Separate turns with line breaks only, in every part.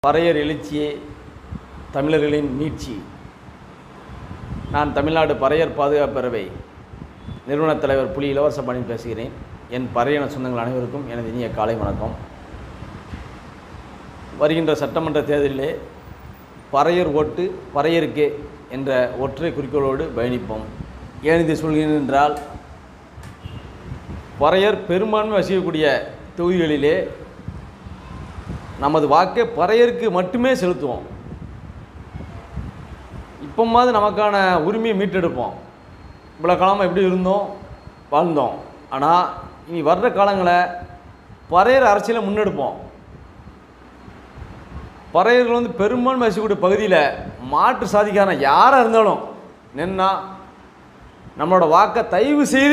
பறையர் எழுச்சியே தமிழர்களின் மீட்சி நான் தமிழ்நாடு பறையர் பாதுகாப்பு பேரவை நிறுவனத் தலைவர் புலி இளவரசபாணி பேசுகிறேன் என் பறையன சொந்தங்கள் அனைவருக்கும் எனது இனிய காலை வணக்கம் வருகின்ற சட்டமன்ற தேர்தலிலே பறையர் ஓட்டு பறையருக்கே என்ற ஒற்றை குறிக்கோளோடு பயணிப்போம் ஏன் இதை சொல்கிறேன் என்றால் பறையர் பெரும்பான்மை வசிக்கக்கூடிய தொகுதிகளிலே நமது வாக்கை பறையருக்கு மட்டுமே செலுத்துவோம் இப்போமாவது நமக்கான உரிமையை மீட்டெடுப்போம் இவ்வளோ காலமாக எப்படி இருந்தோம் வாழ்ந்தோம் ஆனால் இனி வர்ற காலங்களை பறையர் அரசியலை முன்னெடுப்போம் பறையர்கள் வந்து பெரும்பான்மை வசிக்கக்கூடிய பகுதியில் மாற்று சாதிக்கான யாராக இருந்தாலும் நின்னா நம்மளோட வாக்கை தயவு செய்து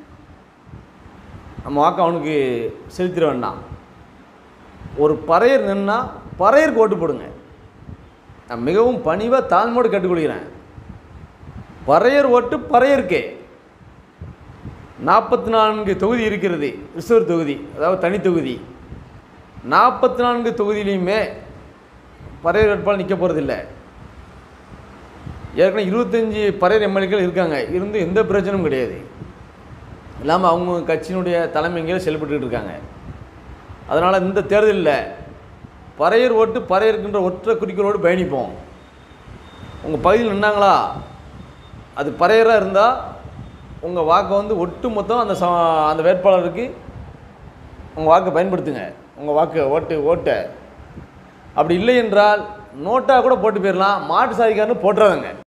நம்ம வாக்கை அவனுக்கு செலுத்திட வேண்டாம் ஒரு பறையர் நின்னா பறையருக்கு ஓட்டு போடுங்க நான் மிகவும் பணிவாக தாழ்மோடு கேட்டுக்கொள்கிறேன் பறையர் ஓட்டு பறையருக்கே நாற்பத்தி நான்கு தொகுதி இருக்கிறது ரிசர்வ் தொகுதி அதாவது தனி தொகுதி நாற்பத்தி நான்கு தொகுதியிலையுமே பறையர் வேட்பாளர் நிற்க போகிறதில்ல ஏற்கனவே இருபத்தஞ்சி பறையர் எம்எல்ஏக்கள் இருக்காங்க இருந்து எந்த பிரச்சனையும் கிடையாது இல்லாமல் அவங்க கட்சியினுடைய தலைமைங்களை செயல்பட்டுக்கிட்டு இருக்காங்க அதனால் இந்த தேர்தலில் பறையர் ஓட்டு பறையருக்குன்ற ஒற்றை குறிக்கோளோடு பயணிப்போம் உங்கள் பகுதியில் நின்னாங்களா அது பறையராக இருந்தால் உங்கள் வாக்கை வந்து ஒட்டு மொத்தம் அந்த ச அந்த வேட்பாளருக்கு உங்கள் வாக்கை பயன்படுத்துங்க உங்கள் வாக்கு ஓட்டு ஓட்டை அப்படி இல்லை என்றால் நோட்டாக கூட போட்டு போயிடலாம் மாட்டு சாதிக்காரன்னு போட்டுறாதுங்க